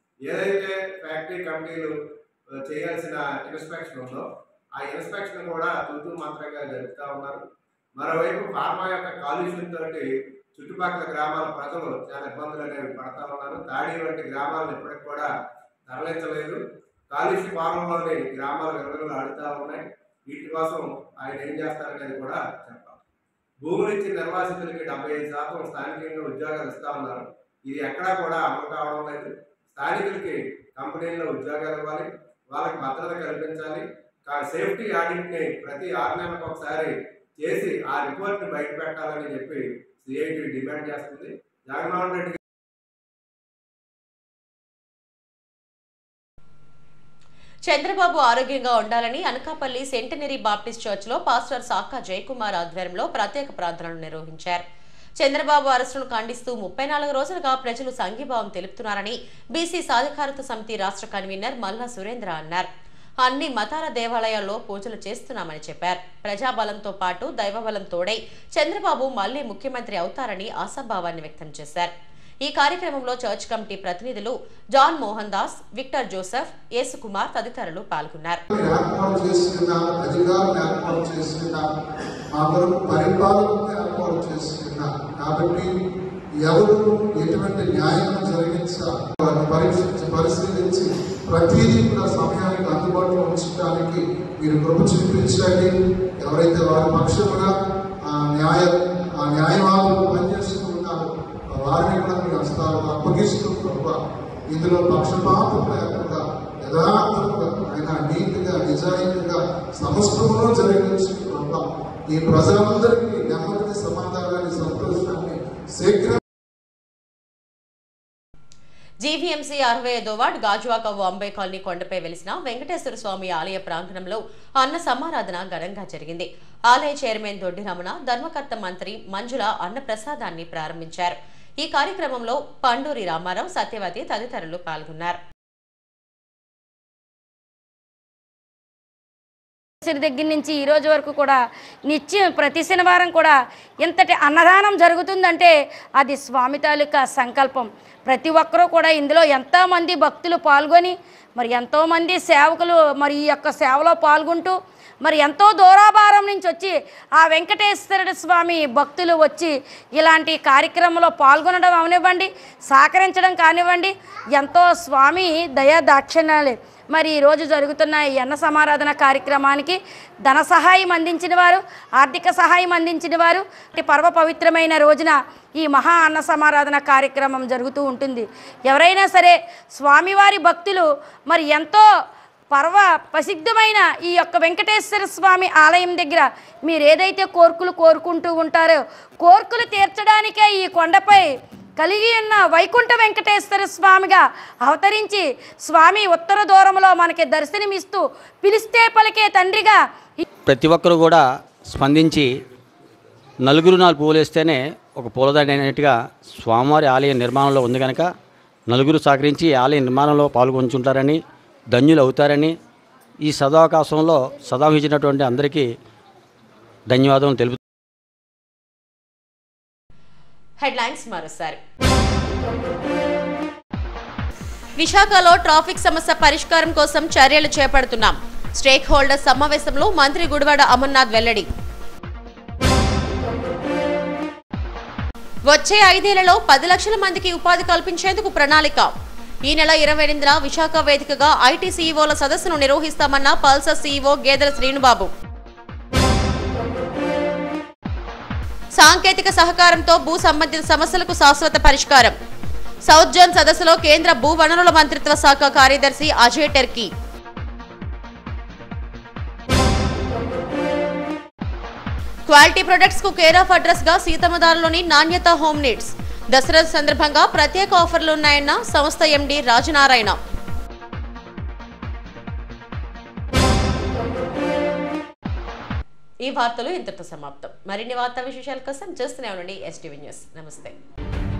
ఏదైతే ఫ్యాక్టరీ కమిటీలు ఆ, చేయాల్సిన ఇన్స్పెక్షన్ ఉందో ఆ ఇన్స్పెక్షన్ కూడా తూతూ మంత్రంగా జరుపుతూ ఉన్నారు మరోవైపు ఫార్మా యొక్క కాలుష్యంతో చుట్టుపక్కల గ్రామాల ప్రజలు చాలా ఇబ్బందులు అనేవి పడతా ఉన్నారు తాడి వంటి గ్రామాలను ఇప్పటికి కూడా తరలించలేదు కాలుష్య పాలనలోని గ్రామాలు విలువలు ఆడుతూ ఉన్నాయి వీటి కోసం ఆయన ఏం చేస్తారనేది కూడా చెప్పాలి భూములు ఇచ్చిన నిర్వాసితులకి డెబ్బై ఐదు శాతం స్థానికంగా ఉద్యోగాలు ఇస్తా ఉన్నారు ఇది ఎక్కడా కూడా అమలు కావడం లేదు స్థానికులకి కంపెనీల్లో ఉద్యోగాలు ఇవ్వాలి వాళ్ళకి భద్రత కల్పించాలి కా- సేఫ్టీ ఆడిట్ని ప్రతి ఆరు నెలలకు ఒకసారి చేసి ఆ రిపోర్ట్ని బయట పెట్టాలని చెప్పి సిఐటి డిమాండ్ చేస్తుంది జగన్మోహన్ రెడ్డి చంద్రబాబు ఆరోగ్యంగా ఉండాలని అనకాపల్లి సెంటనరీ బాప్టిస్ట్ చర్చ్లో పాస్టర్ సాకా జయకుమార్ ఆధ్వర్యంలో ప్రత్యేక ప్రార్థనలు నిర్వహించారు చంద్రబాబు అరెస్టును ఖండిస్తూ ముప్పై నాలుగు రోజులుగా ప్రజలు సంఘీభావం తెలుపుతున్నారని బీసీ సాధికారత సమితి రాష్ట్ర కన్వీనర్ మల్లా సురేంద్ర అన్నారు అన్ని మతాల దేవాలయాల్లో పూజలు చేస్తున్నామని చెప్పారు ప్రజాబలంతో పాటు దైవబలం తోడై చంద్రబాబు మళ్లీ ముఖ్యమంత్రి అవుతారని ఆశాభావాన్ని వ్యక్తం చేశారు ఈ కార్యక్రమంలో చర్చ్ కమిటీ ప్రతినిధులు John Mohan Das Victor Joseph Yesukumar తదితరులు పాల్గొన్నారు ఏర్పాటు చేసుకున్న అధికారులు ఏర్పాటు చేసుకున్న మా కొరకు పరిపాలనకు ఏర్పాటు చేసుకున్న కాబట్టి ఎవరు ఎటువంటి న్యాయం జరిగించాలి వారిని పరీక్షించి పరిశీలించి ప్రతిదీ కూడా సమయానికి అందుబాటులో ఉంచడానికి మీరు కృప చూపించండి ఎవరైతే వారి పక్షముగా ఆ న్యాయ ఆ న్యాయవాదులు పనిచేస్తూ ఉన్నారో వారిని కూడా మీరు హస్తాలకు అప్పగిస్తూ ప్రభావ ఇందులో పక్షపాతం లేకుండా యథార్థంగా ఆయన నీతిగా నిజాయితీగా సమస్తములో జరిగించి ప్రభావ ఈ ప్రజలందరికీ నెమ్మది సమాధానాన్ని సంతోషాన్ని శీఘ్రం జీవీఎంసీ అరవై ఐదో వార్డ్ గాజువాక అంబే కాలనీ కొండపై వెలిసిన వెంకటేశ్వర స్వామి ఆలయ ప్రాంగణంలో అన్న సమారాధన ఘనంగా జరిగింది ఆలయ చైర్మన్ దొడ్డి రమణ ధర్మకర్త మంత్రి మంజుల అన్న ప్రసాదాన్ని ప్రారంభించారు ఈ కార్యక్రమంలో పండూరి రామారావు సత్యవతి తదితరులు పాల్గొన్నారు శని దగ్గర నుంచి ఈ రోజు వరకు కూడా నిత్యం ప్రతి శనివారం కూడా ఇంతటి అన్నదానం జరుగుతుందంటే అది స్వామి తాలూకా సంకల్పం ప్రతి ఒక్కరూ కూడా ఇందులో ఎంతోమంది భక్తులు పాల్గొని మరి ఎంతోమంది సేవకులు మరి ఈ యొక్క సేవలో పాల్గొంటూ మరి ఎంతో దూరాభారం నుంచి వచ్చి ఆ వెంకటేశ్వరుడు స్వామి భక్తులు వచ్చి ఇలాంటి కార్యక్రమంలో పాల్గొనడం అవనివ్వండి సహకరించడం కానివ్వండి ఎంతో స్వామి దయా దాక్షిణ్యాలే మరి ఈరోజు జరుగుతున్న ఈ అన్న సమారాధన కార్యక్రమానికి ధన సహాయం అందించిన వారు ఆర్థిక సహాయం అందించిన వారు ఈ పర్వ పవిత్రమైన రోజున ఈ మహా అన్న సమారాధన కార్యక్రమం జరుగుతూ ఉంటుంది ఎవరైనా సరే స్వామివారి భక్తులు మరి ఎంతో పర్వ ప్రసిద్ధమైన ఈ యొక్క వెంకటేశ్వర స్వామి ఆలయం దగ్గర మీరు ఏదైతే కోర్కులు కోరుకుంటూ ఉంటారో కోర్కులు తీర్చడానికే ఈ కొండపై కలిగి ఉన్న వైకుంఠ వెంకటేశ్వర స్వామిగా అవతరించి స్వామి ఉత్తర దూరంలో మనకి దర్శనమిస్తూ పిలిస్తే పలికే తండ్రిగా ప్రతి ఒక్కరు కూడా స్పందించి నలుగురు నాలుగు పూలు వేస్తేనే ఒక పూలదండ అనేట్టుగా స్వామివారి ఆలయ నిర్మాణంలో ఉంది కనుక నలుగురు సహకరించి ఈ ఆలయ నిర్మాణంలో పాల్గొంచుంటారని ధన్యులు అవుతారని ఈ సదావకాశంలో సదావించినటువంటి అందరికీ ధన్యవాదం తెలుపు హెడ్లైన్స్ మరోసారి విశాఖలో ట్రాఫిక్ సమస్య పరిష్కారం కోసం చర్యలు చేపడుతున్నాం స్టేక్ హోల్డర్ సమావేశంలో మంత్రి గుడివాడ అమర్నాథ్ వెల్లడి వచ్చే ఐదేళ్లలో పది లక్షల మందికి ఉపాధి కల్పించేందుకు ప్రణాళిక ఈ నెల ఇరవై ఎనిమిదిన విశాఖ వేదికగా ఐటీ సీఈఓల సదస్సును నిర్వహిస్తామన్న పల్సర్ సీఈఓ గేదెల శ్రీనుబాబు సాంకేతిక సహకారంతో భూ సంబంధిత సమస్యలకు శాశ్వత పరిష్కారం సౌత్ జోన్ సదస్సులో కేంద్ర భూ వనరుల మంత్రిత్వ శాఖ కార్యదర్శి అజయ్ టెర్కీ క్వాలిటీ ప్రొడక్ట్స్ కు కేర్ ఆఫ్ అడ్రస్ గా సీతమ్మదారులోని నాణ్యత హోమ్ నీడ్స్ దసరా సందర్భంగా ప్రత్యేక ఆఫర్లు ఉన్నాయన్న సంస్థ ఎండి రాజనారాయణ ఈ వార్తలు ఇంతటితో సమాప్తం మరిన్ని వార్తా విశేషాల కోసం చూస్తూనే ఉండండి ఎస్టీవీ న్యూస్ నమస్తే